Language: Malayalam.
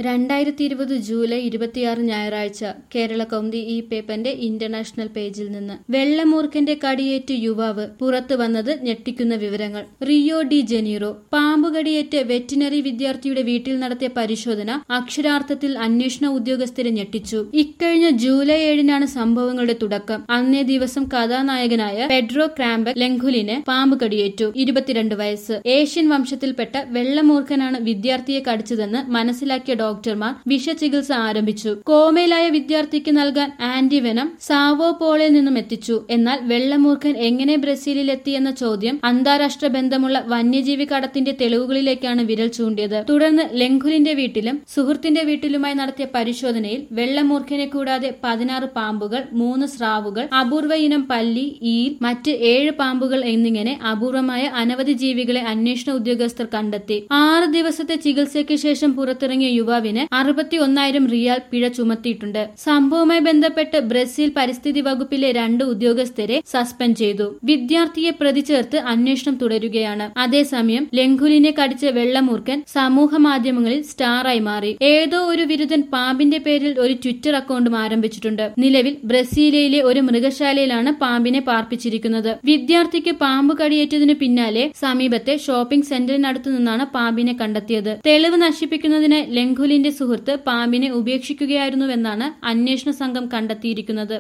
രണ്ടായിരത്തി ഇരുപത് ജൂലൈ ഇരുപത്തിയാറ് ഞായറാഴ്ച കേരള കൗമുദി ഈ പേപ്പറിന്റെ ഇന്റർനാഷണൽ പേജിൽ നിന്ന് വെള്ളമൂർഖന്റെ കടിയേറ്റ് യുവാവ് പുറത്തു വന്നത് ഞെട്ടിക്കുന്ന വിവരങ്ങൾ റിയോ ഡി ജനീറോ പാമ്പുകടിയേറ്റ് വെറ്റിനറി വിദ്യാർത്ഥിയുടെ വീട്ടിൽ നടത്തിയ പരിശോധന അക്ഷരാർത്ഥത്തിൽ അന്വേഷണ ഉദ്യോഗസ്ഥരെ ഞെട്ടിച്ചു ഇക്കഴിഞ്ഞ ജൂലൈ ഏഴിനാണ് സംഭവങ്ങളുടെ തുടക്കം അന്നേ ദിവസം കഥാനായകനായ പെഡ്രോ ക്രാംബക് ലെങ്കുലിന് പാമ്പ് കടിയേറ്റു ഇരുപത്തിരണ്ട് വയസ്സ് ഏഷ്യൻ വംശത്തിൽപ്പെട്ട വെള്ളമൂർഖനാണ് വിദ്യാർത്ഥിയെ കടിച്ചതെന്ന് മനസ്സിലാക്കിയ ഡോക്ടർമാർ വിഷചികിത്സ ആരംഭിച്ചു കോമയിലായ വിദ്യാർത്ഥിക്ക് നൽകാൻ ആന്റിവെനം സാവോ പോളിൽ നിന്നും എത്തിച്ചു എന്നാൽ വെള്ളമൂർഖൻ എങ്ങനെ ബ്രസീലിൽ എത്തിയെന്ന ചോദ്യം അന്താരാഷ്ട്ര ബന്ധമുള്ള വന്യജീവി കടത്തിന്റെ തെളിവുകളിലേക്കാണ് വിരൽ ചൂണ്ടിയത് തുടർന്ന് ലെങ്കുലിന്റെ വീട്ടിലും സുഹൃത്തിന്റെ വീട്ടിലുമായി നടത്തിയ പരിശോധനയിൽ വെള്ളമൂർഖനെ കൂടാതെ പതിനാറ് പാമ്പുകൾ മൂന്ന് സ്രാവുകൾ അപൂർവ ഇനം പല്ലി ഈൽ മറ്റ് ഏഴ് പാമ്പുകൾ എന്നിങ്ങനെ അപൂർവമായ അനവധി ജീവികളെ അന്വേഷണ ഉദ്യോഗസ്ഥർ കണ്ടെത്തി ആറ് ദിവസത്തെ ചികിത്സയ്ക്ക് ശേഷം പുറത്തിറങ്ങിയ യുവാവിന് അറുപത്തി ഒന്നായിരം റിയാൽ പിഴ ചുമത്തിയിട്ടുണ്ട് സംഭവവുമായി ബന്ധപ്പെട്ട് ബ്രസീൽ പരിസ്ഥിതി വകുപ്പിലെ രണ്ട് ഉദ്യോഗസ്ഥരെ സസ്പെൻഡ് ചെയ്തു വിദ്യാർത്ഥിയെ പ്രതി ചേർത്ത് അന്വേഷണം തുടരുകയാണ് അതേസമയം ലെങ്കുലിനെ കടിച്ച വെള്ളമൂർഖൻ സമൂഹ മാധ്യമങ്ങളിൽ സ്റ്റാറായി മാറി ഏതോ ഒരു വിരുദ്ധൻ പാമ്പിന്റെ പേരിൽ ഒരു ട്വിറ്റർ അക്കൗണ്ടും ആരംഭിച്ചിട്ടുണ്ട് നിലവിൽ ബ്രസീലിയയിലെ ഒരു മൃഗശാലയിലാണ് പാമ്പിനെ പാർപ്പിച്ചിരിക്കുന്നത് വിദ്യാർത്ഥിക്ക് പാമ്പ് കടിയേറ്റതിനു പിന്നാലെ സമീപത്തെ ഷോപ്പിംഗ് സെന്ററിനടുത്തു നിന്നാണ് പാമ്പിനെ കണ്ടെത്തിയത് തെളിവ് നശിപ്പിക്കുന്നതിന് ലെങ്കുലിന്റെ സുഹൃത്ത് പാമ്പിനെ ഉപേക്ഷിക്കുകയായിരുന്നുവെന്നാണ് അന്വേഷണ സംഘം കണ്ടെത്തിയിരിക്കുന്നത്